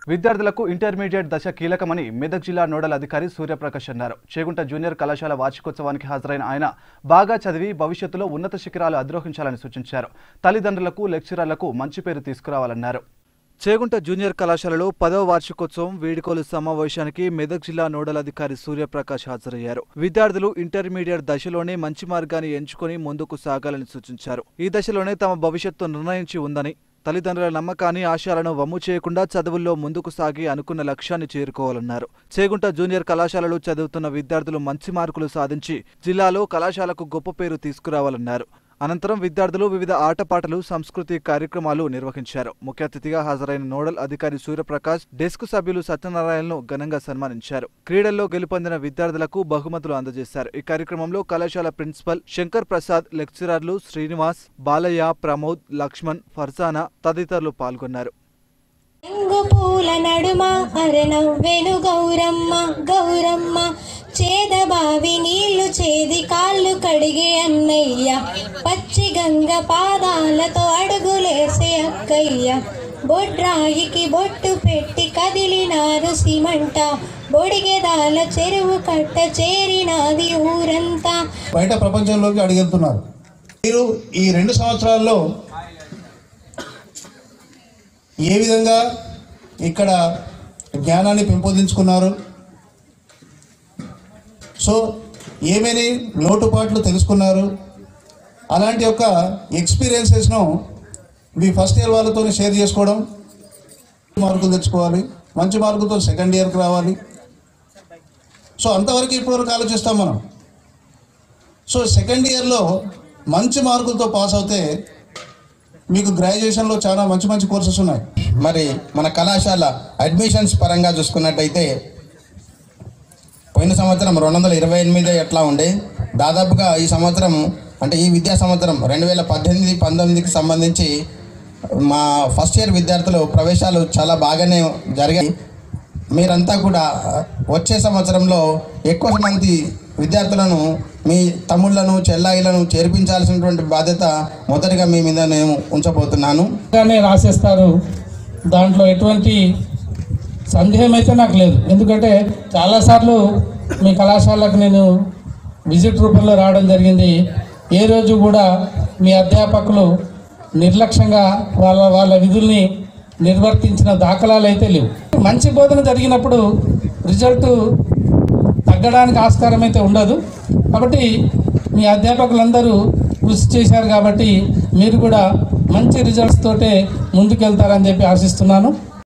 విద్యార్థులకు ఇంటర్మీడియట్ దశ కీలకమని మెదక్ జిల్లా నోడల్ అధికారి సూర్యప్రకాష్ అన్నారు చేగుంట జూనియర్ కళాశాల వార్షికోత్సవానికి హాజరైన ఆయన బాగా చదివి భవిష్యత్తులో ఉన్నత శిఖరాలు అధిరోహించాలని సూచించారు తల్లిదండ్రులకు లెక్చరర్లకు మంచి పేరు తీసుకురావాలన్నారు చేగుంట జూనియర్ కళాశాలలో పదవ వార్షికోత్సవం వేడుకలు సమావేశానికి మెదక్ జిల్లా నోడల్ అధికారి సూర్యప్రకాష్ హాజరయ్యారు విద్యార్థులు ఇంటర్మీడియట్ దశలోనే మంచి మార్గాన్ని ఎంచుకొని ముందుకు సాగాలని సూచించారు ఈ దశలోనే తమ భవిష్యత్తు నిర్ణయించి ఉందని తల్లిదండ్రుల నమ్మకాన్ని ఆశయాలను వమ్ము చేయకుండా చదువుల్లో ముందుకు సాగి అనుకున్న లక్ష్యాన్ని చేరుకోవాలన్నారు చేగుంట జూనియర్ కళాశాలలో చదువుతున్న విద్యార్థులు మంచి మార్కులు సాధించి జిల్లాలో కళాశాలకు గొప్ప పేరు తీసుకురావాలన్నారు అనంతరం విద్యార్థులు వివిధ ఆటపాటలు సంస్కృతి కార్యక్రమాలు నిర్వహించారు ముఖ్య అతిథిగా హాజరైన నోడల్ అధికారి సూర్యప్రకాష్ డెస్క్ సభ్యులు సత్యనారాయణను ఘనంగా సన్మానించారు క్రీడల్లో గెలుపొందిన విద్యార్థులకు బహుమతులు అందజేశారు ఈ కార్యక్రమంలో కళాశాల ప్రిన్సిపల్ శంకర్ ప్రసాద్ లెక్చరర్లు శ్రీనివాస్ బాలయ్య ప్రమోద్ లక్ష్మణ్ ఫర్జానా తదితరులు పాల్గొన్నారు రంగు పూల నడుమ అరనవ్వెను గౌరమ్మ గౌరమ్మ చేదబావి నీళ్లు చేది కాళ్ళు కడిగే అన్నయ్య పచ్చి గంగ పాదాలతో అడుగులేసే అక్కయ్య బొడ్రాయికి బొట్టు పెట్టి కదిలినారు సిమంట బొడిగెదాల చెరువు కట్ట చేరినాది ఊరంతా బయట ప్రపంచంలోకి అడుగెళ్తున్నారు మీరు ఈ రెండు సంవత్సరాల్లో ఏ విధంగా ఇక్కడ జ్ఞానాన్ని పెంపొందించుకున్నారు సో ఏమేమి లోటుపాట్లు తెలుసుకున్నారు అలాంటి యొక్క ఎక్స్పీరియన్సెస్ను మీ ఫస్ట్ ఇయర్ వాళ్ళతో షేర్ చేసుకోవడం మార్కులు తెచ్చుకోవాలి మంచి మార్కులతో సెకండ్ ఇయర్కి రావాలి సో అంతవరకు ఇప్పటివరకు ఆలోచిస్తాం మనం సో సెకండ్ ఇయర్లో మంచి మార్కులతో పాస్ అవుతే మీకు గ్రాడ్యుయేషన్లో చాలా మంచి మంచి కోర్సెస్ ఉన్నాయి మరి మన కళాశాల అడ్మిషన్స్ పరంగా చూసుకున్నట్టయితే పోయిన సంవత్సరం రెండు వందల ఇరవై ఎనిమిది ఎట్లా ఉండే దాదాపుగా ఈ సంవత్సరం అంటే ఈ విద్యా సంవత్సరం రెండు వేల పద్దెనిమిది పంతొమ్మిదికి సంబంధించి మా ఫస్ట్ ఇయర్ విద్యార్థులు ప్రవేశాలు చాలా బాగానే జరిగాయి మీరంతా కూడా వచ్చే సంవత్సరంలో ఎక్కువ మంది విద్యార్థులను మీ తమ్ముళ్లను చెల్లాయిలను చేర్పించాల్సినటువంటి బాధ్యత మొదటిగా మీ మీద నేను ఉంచబోతున్నాను గానే రాసేస్తారు దాంట్లో ఎటువంటి సందేహం అయితే నాకు లేదు ఎందుకంటే చాలాసార్లు మీ కళాశాలకు నేను విజిట్ రూపంలో రావడం జరిగింది ఏ రోజు కూడా మీ అధ్యాపకులు నిర్లక్ష్యంగా వాళ్ళ వాళ్ళ విధుల్ని నిర్వర్తించిన దాఖలాలు అయితే లేవు మంచి బోధన జరిగినప్పుడు రిజల్ట్ తగ్గడానికి ఆస్కారం అయితే ఉండదు కాబట్టి మీ అధ్యాపకులందరూ కృషి చేశారు కాబట్టి మీరు కూడా మంచి రిజల్ట్స్ తోటే ముందుకెళ్తారని చెప్పి ఆశిస్తున్నాను